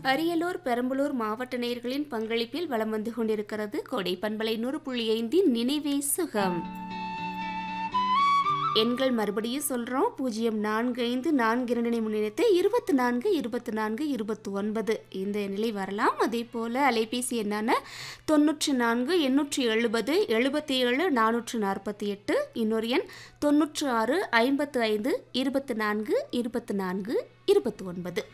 அரியலூர் பெரம்பலூர் மாவட்ட நேயர்களின் பங்களிப்பில் வலம் வந்து கொண்டிருக்கிறது கோடை பண்பலை நூறு புள்ளி ஐந்தின் நினைவே சுகம் எண்கள் மறுபடியும் சொல்கிறோம் பூஜ்ஜியம் நான்கு ஐந்து நான்கு இரண்டினை முன்னிலைத்து இருபத்தி நான்கு இருபத்தி நான்கு இருபத்தி ஒன்பது இந்த நிலை வரலாம் அதே போல் அலைபேசி எண்ணான தொண்ணூற்றி நான்கு எண்ணூற்றி எழுபது எழுபத்தி ஏழு நானூற்று நாற்பத்தி எட்டு இன்னொரு எண் தொண்ணூற்று ஆறு ஐம்பத்து ஐந்து இருபத்தி நான்கு இருபத்தி நான்கு இருபத்தி ஒன்பது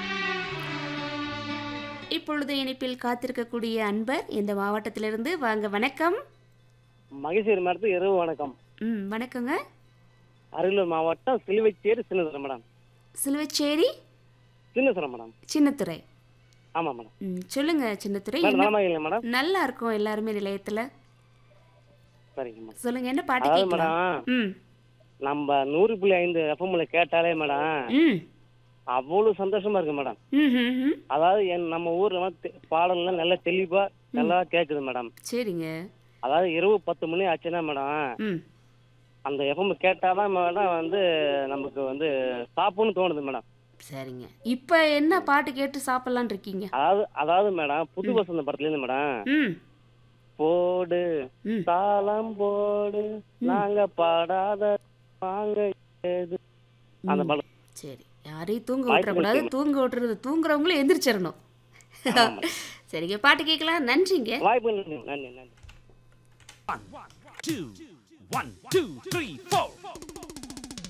இப்பொழுது இணைப்பில் காத்திருக்கக்கூடிய அன்பர் இந்த மாவட்டத்திலிருந்து வாங்க வணக்கம் மகேஸ்வரி மேடத்துக்கு இரவு வணக்கம் ம் வணக்கங்க அரியலூர் மாவட்டம் சிலுவைச்சேரி சின்னதுரம் மேடம் சிலுவச்சேரி சின்னசுரம் மேடம் சின்னத்துறை ஆமாம் மேடம் ம் சொல்லுங்க சின்னத்துறை மேடம் என்ன நலமா இல்லையா மேடம் நல்லா இருக்கும் எல்லாருமே நிலையத்துல சரிங்க மேடம் சொல்லுங்க என்ன பாட்டு அதாவது கேட்கலாம் மேடம் ம் நம்ம நூறு புள்ளி ஐந்து எஃப்எம்ல கேட்டாலே மேடம் ம் அவ்வளவு சந்தோஷமா இருக்கு மேடம் ம் ம், ம் அதாவது என் நம்ம ஊர்ல வந்து தெ- பாடல்லாம் நல்லா தெளிவா நல்லா கேக்குது மேடம் சரிங்க அதாவது இரவு பத்து மணி ஆச்சுன்னா மேடம் ம் அந்த எஃப்எம் கேட்டாதான் மேடம் வந்து நமக்கு வந்து சாப்பிடணும்னு தோணுது மேடம் சரிங்க இப்போ என்ன பாட்டு கேட்டு சாப்பிட்லான் இருக்கீங்க அதாவது அதாவது மேடம் புது வசந்த படத்துல இருந்து மேடம் ம் போடு ம் தாளம் போடு நாங்க பாடாத வாங்க ஏது அந்த படம் சரி யாரையும் தூங்க விட்டுறக்கூடாது தூங்க விட்டுறது தூங்குறவங்களும் எந்திரிச்சிடணும் சரிங்க பாட்டு கேட்கலாம் நன்றிங்க வாய்ப்பு நன்றி நன்றி நன்றி One, two, one, two, three, four.